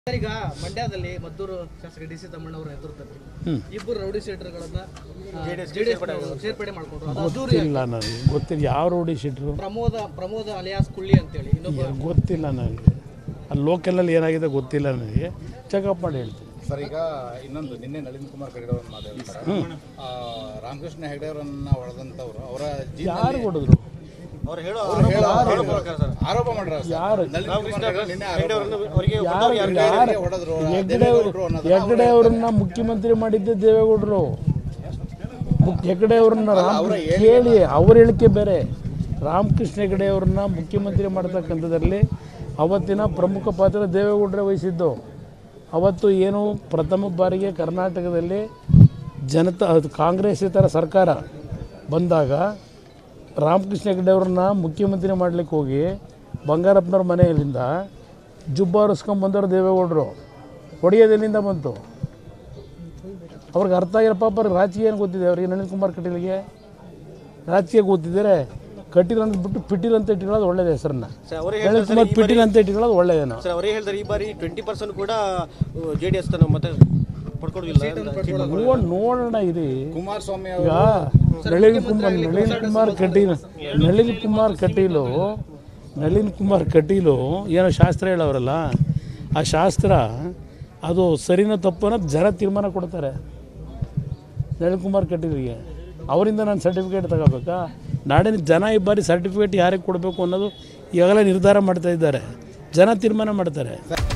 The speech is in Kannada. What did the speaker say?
ಸರ್, ಈಗ ಮಂಡ್ಯದಲ್ಲಿ ಮದ್ದೂರು ಶಾಸಕ ಡಿ ಸಿ ತಮ್ಮಣ್ಣ ಅವರ ನೇತೃತ್ವದಲ್ಲಿ ಇಬ್ಬರು ರೌಡಿ ಶೀಟರ್ಗಳನ್ನ ಜೆಡಿಎಸ್ ಸೇರ್ಪಡೆ ಮಾಡ್ಕೊಂಡ್ರು ಅದು ಅದ್ದೂರಿ ಇಲ್ಲ ನನಗೆ ಗೊತ್ತಿಲ್ಲ ಯಾವ rowdy sheeter Pramoda Pramoda alias Kulli ಅಂತೇಳಿ ಇನ್ನೊಬ್ಬ ಗೊತ್ತಿಲ್ಲ ನನಗೆ ಅಲ್ಲಿ ಲೋಕಲಲ್ಲಿ ಏನಾಗಿದೆ ಗೊತ್ತಿಲ್ಲ ನನಗೆ ಚೆಕಪ್ ಮಾಡಿ ಹೇಳ್ತೀನಿ ಸರ್ ಈಗ ಇನ್ನೊಂದು ನಿನ್ನೆ ನಳಿನ್ ಕುಮಾರ್ ಕಡೆಗೆ ಒಂದು ಮಾತಾಡ್ತಾರೆ ಆ, ರಾಮಕೃಷ್ಣ ಹೆಗಡೆ ಅವರನ್ನ ಹೊಡೆದಂತವ್ರು ಅವರ ಯಾರು ಹೊಡೆದ್ರು ಆರೋಪ ಮಾಡ್ರ ಯಾರು ನಳಿನ್ ಕುಮಾರ್ ಹೆಗಡೆ ನಿನ್ನೆ ಆರೋಪ ಯಾರು ಯಾರು ಹೊಡೆದ್ರು ಹೆಗ್ಡೆ ಹೆಗ್ಡೆ ಅವ್ರನ್ನ ಮುಖ್ಯಮಂತ್ರಿ ಮಾಡಿದ್ದೆ ದೇವೇಗೌಡರು ಮುಕ್- ಹೆಗ್ಡೆ ಅವ್ರನ್ನ ರಾಮ್ ಕೇಳಿ ಅವ್ರ ಹೇಳಿಕೆ ಬೇರೆ ರಾಮಕೃಷ್ಣ ಹೆಗಡೆ ಅವ್ರನ್ನ ಮುಖ್ಯಮಂತ್ರಿ ಮಾಡ್ತಕ್ಕಂಥದ್ರಲ್ಲಿ ಅವತ್ತಿನ ಪ್ರಮುಖ ಪಾತ್ರ ದೇವೇಗೌಡರೇ ವಹಿಸಿದ್ದು ಅವತ್ತು ಏನು ಪ್ರಥಮ ಬಾರಿಗೆ ಕರ್ನಾಟಕದಲ್ಲಿ ಜನತಾ ಅದು ಕಾಂಗ್ರೆಸ್ಸೇತರ ಸರ್ಕಾರ ಬಂದಾಗ ರಾಮಕೃಷ್ಣ ಹೆಗಡೆ ಅವ್ರನ್ನ ಮುಖ್ಯಮಂತ್ರಿ ಮಾಡ್ಲಿಕ್ಕೆ ಹೋಗಿ ಬಂಗಾರಪ್ಪನವ್ರ ಮನೆಯಲ್ಲಿಂದ ಜುಬ್ಬ ಹರಿಸ್ಕೊಂಬಂದವರು ದೇವೇಗೌಡರು ಹೊಡೆಯೋದೆಲ್ಲಿಂದ ಬಂತು ಅವ್ರಿಗೆ ಅರ್ಥ ಆಗಿರೋ ಪಾಪ ಅವ್ರಿಗೆ ರಾಜಕೀಯ ಏನು ಗೊತ್ತಿದೆ ಅವ್ರಿಗೆ ನಳಿನ್ ಕುಮಾರ್ ಕಟೀಲ್ಗೆ ರಾಜಕೀಯ ಗೊತ್ತಿದ್ದಾರೆ ಕಟೀಲ್ ಅಂತ ಬಿಟ್ಟು ಪಿಟೀಲ್ ಅಂತ ಇಟ್ಕೊಳ್ಳೋದು ಒಳ್ಳೇದು ಹೆಸರನ್ನ ನಳಿನ್ ಕುಮಾರ್ ಪಿಟೀಲ್ ಅಂತ ಇಟ್ಕೊಳ್ಳೋದು ಒಳ್ಳೇದೇನೋ ಸರ್ ಅವರೇ ಹೇಳ್ತಾರೆ ಈ ಬಾರಿ ಟ್ವೆಂಟಿ ಪರ್ಸೆಂಟ್ ಕೂಡ ಜೆ ಡಿ ಎಸ್ ತನ್ನ ಮತ್ತೆ ಪಡ್ಕೊಡೋದಿಲ್ಲ ಅಂತ. ನೋಡ್ ನೋಡೋಣ ಇರಿ ಕುಮಾರಸ್ವಾಮಿ ಈಗ ನಳಿನ್ ಕುಮಾರ್ ನಳಿನ್ ಕುಮಾರ್ ಕಟೀಲ್ ನಳಿನ್ ಕುಮಾರ್ ಕಟೀಲು ನಳಿನ್ ಕುಮಾರ್ ಕಟೀಲು ಏನೋ ಶಾಸ್ತ್ರ ಹೇಳೋರಲ್ಲ ಆ ಶಾಸ್ತ್ರ ಅದು ಸರಿನೋ ತಪ್ಪು ಅನ್ನೋದು ಜನ ತೀರ್ಮಾನ ಕೊಡ್ತಾರೆ ನಳಿನ್ ಕುಮಾರ್ ಕಟೀಲ್ಗೆ ಅವರಿಂದ ನಾನು ಸರ್ಟಿಫಿಕೇಟ್ ತಗೋಬೇಕಾ ನಾಡಿನ ಜನ ಈ ಬಾರಿ ಸರ್ಟಿಫಿಕೇಟ್ ಯಾರಿಗೆ ಕೊಡಬೇಕು ಅನ್ನೋದು ಈಗಾಗಲೇ ನಿರ್ಧಾರ ಮಾಡ್ತಾ ಇದ್ದಾರೆ ಜನ ತೀರ್ಮಾನ ಮಾಡ್ತಾರೆ